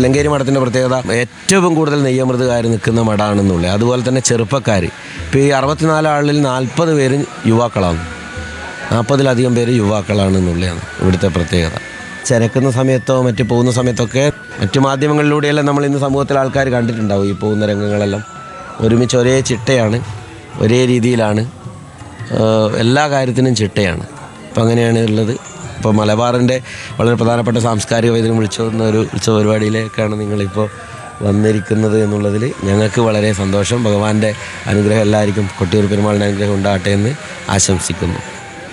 തിലങ്കേരി മഠത്തിൻ്റെ പ്രത്യേകത ഏറ്റവും കൂടുതൽ നെയ്യമൃതുകാർ നിൽക്കുന്ന മഠമാണെന്നുള്ളത് അതുപോലെ തന്നെ ചെറുപ്പക്കാർ ഇപ്പോൾ ഈ അറുപത്തിനാല് ആളിൽ നാൽപ്പത് പേരും യുവാക്കളാണ് നാൽപ്പതിലധികം പേര് യുവാക്കളാണെന്നുള്ളതാണ് ഇവിടുത്തെ പ്രത്യേകത ചരക്കുന്ന സമയത്തോ മറ്റു പോകുന്ന സമയത്തൊക്കെ മറ്റു മാധ്യമങ്ങളിലൂടെയെല്ലാം നമ്മൾ ഇന്ന് സമൂഹത്തിൽ ആൾക്കാർ കണ്ടിട്ടുണ്ടാവും ഈ പോകുന്ന രംഗങ്ങളെല്ലാം ഒരുമിച്ച് ഒരേ ചിട്ടയാണ് ഒരേ രീതിയിലാണ് ഏഹ് എല്ലാ കാര്യത്തിനും ചിട്ടയാണ് അപ്പം അങ്ങനെയാണ് ഉള്ളത് ഇപ്പോൾ മലബാറിൻ്റെ വളരെ പ്രധാനപ്പെട്ട സാംസ്കാരിക വൈദ്യം വിളിച്ചുവന്ന ഒരു ഉത്സവ പരിപാടിയിലേക്കാണ് നിങ്ങളിപ്പോൾ വന്നിരിക്കുന്നത് എന്നുള്ളതിൽ ഞങ്ങൾക്ക് വളരെ സന്തോഷം ഭഗവാന്റെ അനുഗ്രഹം എല്ലാവർക്കും കൊട്ടിയൂർ പെരുമാളിൻ്റെ അനുഗ്രഹം ഉണ്ടാകട്ടെ എന്ന് ആശംസിക്കുന്നു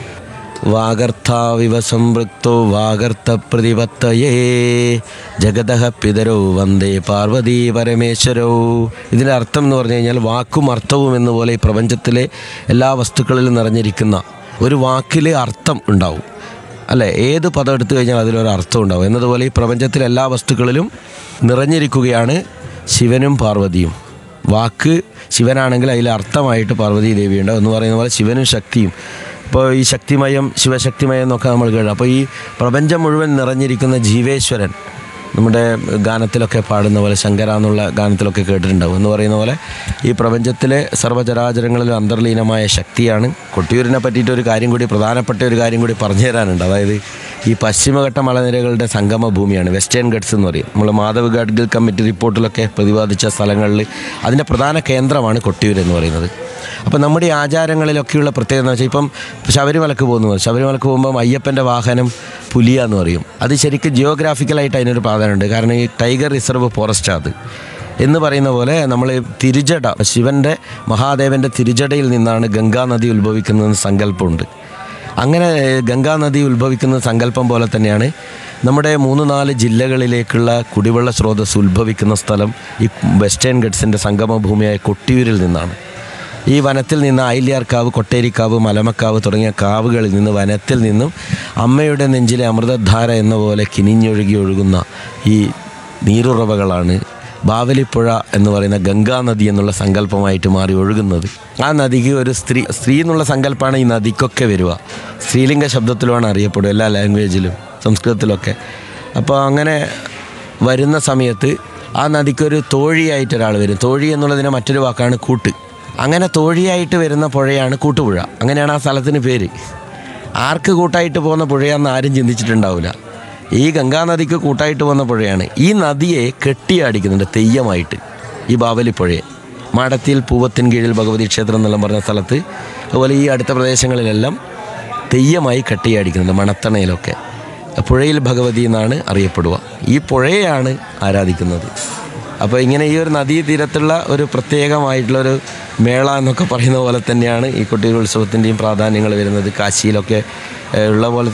വാഗർത്ഥാവിവ സംവൃക്തോ വാഗർത്ഥ പ്രതിപത്തയേ ജഗതഃ പിതരോ വന്ദേ പാർവതീ പരമേശ്വരോ ഇതിൻ്റെ അർത്ഥം എന്ന് പറഞ്ഞു കഴിഞ്ഞാൽ വാക്കും അർത്ഥവും എന്നപോലെ ഈ പ്രപഞ്ചത്തിലെ എല്ലാ വസ്തുക്കളിലും നിറഞ്ഞിരിക്കുന്ന ഒരു വാക്കിൽ അർത്ഥം ഉണ്ടാവും അല്ലേ ഏത് പദം എടുത്തു കഴിഞ്ഞാൽ അതിലൊരു അർത്ഥം ഉണ്ടാവും എന്നതുപോലെ ഈ പ്രപഞ്ചത്തിലെ എല്ലാ വസ്തുക്കളിലും നിറഞ്ഞിരിക്കുകയാണ് ശിവനും പാർവതിയും വാക്ക് ശിവനാണെങ്കിൽ അതിൽ അർത്ഥമായിട്ട് പാർവതി ദേവിയുണ്ട് എന്ന് പറയുന്ന പോലെ ശിവനും ശക്തിയും ഇപ്പോൾ ഈ ശക്തിമയം ശിവശക്തിമയം എന്നൊക്കെ നമ്മൾ കേട്ടു അപ്പോൾ ഈ പ്രപഞ്ചം മുഴുവൻ നിറഞ്ഞിരിക്കുന്ന ജീവേശ്വരൻ നമ്മുടെ ഗാനത്തിലൊക്കെ പാടുന്ന പോലെ ശങ്കര എന്നുള്ള ഗാനത്തിലൊക്കെ കേട്ടിട്ടുണ്ടാവും എന്ന് പറയുന്ന പോലെ ഈ പ്രപഞ്ചത്തിലെ സർവ്വചരാചരങ്ങളിലും അന്തർലീനമായ ശക്തിയാണ് കൊട്ടിയൂരിനെ പറ്റിയിട്ട് ഒരു കാര്യം കൂടി പ്രധാനപ്പെട്ട ഒരു കാര്യം കൂടി പറഞ്ഞു തരാനുണ്ട് അതായത് ഈ പശ്ചിമഘട്ട മലനിരകളുടെ സംഗമ ഭൂമിയാണ് വെസ്റ്റേൺ ഗഡ്സ് എന്ന് പറയും നമ്മൾ മാധവ് ഗാഡ്ഗിൽ കമ്മിറ്റി റിപ്പോർട്ടിലൊക്കെ പ്രതിപാദിച്ച സ്ഥലങ്ങളിൽ അതിൻ്റെ പ്രധാന കേന്ദ്രമാണ് കൊട്ടിയൂർ എന്ന് പറയുന്നത് അപ്പോൾ നമ്മുടെ ഈ ആചാരങ്ങളിലൊക്കെയുള്ള പ്രത്യേകത എന്ന് വെച്ചാൽ ഇപ്പം ശബരിമലക്ക് പോകുന്നു ശബരിമലക്ക് പോകുമ്പം അയ്യപ്പൻ്റെ വാഹനം പുലിയ എന്ന് പറയും അത് ശരിക്കും ജിയോഗ്രാഫിക്കലായിട്ട് അതിനൊരു പ്രാധാന്യമുണ്ട് കാരണം ഈ ടൈഗർ റിസർവ് ഫോറസ്റ്റ് അത് എന്ന് പറയുന്ന പോലെ നമ്മൾ തിരുജട ശിവൻ്റെ മഹാദേവൻ്റെ തിരുജടയിൽ നിന്നാണ് ഗംഗാ നദി ഉത്ഭവിക്കുന്നതെന്ന് സങ്കല്പമുണ്ട് അങ്ങനെ ഗംഗാ നദി ഉത്ഭവിക്കുന്ന സങ്കല്പം പോലെ തന്നെയാണ് നമ്മുടെ മൂന്ന് നാല് ജില്ലകളിലേക്കുള്ള കുടിവെള്ള സ്രോതസ് ഉത്ഭവിക്കുന്ന സ്ഥലം ഈ വെസ്റ്റേൺ ഗഡ്സിൻ്റെ സംഗമഭൂമിയായ കൊട്ടിയൂരിൽ നിന്നാണ് ഈ വനത്തിൽ നിന്ന് ആയില്യാർക്കാവ് കൊട്ടേരിക്കാവ് മലമക്കാവ് തുടങ്ങിയ കാവുകളിൽ നിന്ന് വനത്തിൽ നിന്നും അമ്മയുടെ നെഞ്ചിലെ അമൃതധാര എന്ന പോലെ കിനിഞ്ഞൊഴുകി ഒഴുകുന്ന ഈ നീരുറവകളാണ് ബാവലിപ്പുഴ എന്ന് പറയുന്ന ഗംഗാ നദി എന്നുള്ള സങ്കല്പമായിട്ട് മാറി ഒഴുകുന്നത് ആ നദിക്ക് ഒരു സ്ത്രീ സ്ത്രീ എന്നുള്ള സങ്കല്പമാണ് ഈ നദിക്കൊക്കെ വരിക സ്ത്രീലിംഗ ശബ്ദത്തിലുമാണ് അറിയപ്പെടുക എല്ലാ ലാംഗ്വേജിലും സംസ്കൃതത്തിലൊക്കെ അപ്പോൾ അങ്ങനെ വരുന്ന സമയത്ത് ആ നദിക്കൊരു തോഴിയായിട്ട് ഒരാൾ വരും തോഴി എന്നുള്ളതിന് മറ്റൊരു വാക്കാണ് കൂട്ട് അങ്ങനെ തോഴിയായിട്ട് വരുന്ന പുഴയാണ് കൂട്ടുപുഴ അങ്ങനെയാണ് ആ സ്ഥലത്തിന് പേര് ആർക്ക് കൂട്ടായിട്ട് പോകുന്ന പുഴയാണെന്ന് ആരും ചിന്തിച്ചിട്ടുണ്ടാവില്ല ഈ ഗംഗാനദിക്ക് കൂട്ടായിട്ട് പോകുന്ന പുഴയാണ് ഈ നദിയെ കെട്ടിയാടിക്കുന്നുണ്ട് തെയ്യമായിട്ട് ഈ ബാവലിപ്പുഴയെ മാടത്തിൽ പൂവത്തിൻ കീഴിൽ ഭഗവതി ക്ഷേത്രം എന്നെല്ലാം പറഞ്ഞ സ്ഥലത്ത് അതുപോലെ ഈ അടുത്ത പ്രദേശങ്ങളിലെല്ലാം തെയ്യമായി കെട്ടിയാടിക്കുന്നുണ്ട് മണത്തണയിലൊക്കെ പുഴയിൽ ഭഗവതി എന്നാണ് അറിയപ്പെടുക ഈ പുഴയെയാണ് ആരാധിക്കുന്നത് അപ്പോൾ ഇങ്ങനെ ഈ ഒരു നദീ തീരത്തുള്ള ഒരു പ്രത്യേകമായിട്ടുള്ളൊരു മേള എന്നൊക്കെ പറയുന്ന പോലെ തന്നെയാണ് ഈ കൊട്ടിയൂർ ഉത്സവത്തിൻ്റെയും പ്രാധാന്യങ്ങൾ വരുന്നത് കാശിയിലൊക്കെ ഏഹ്, ഉള്ള പോലെ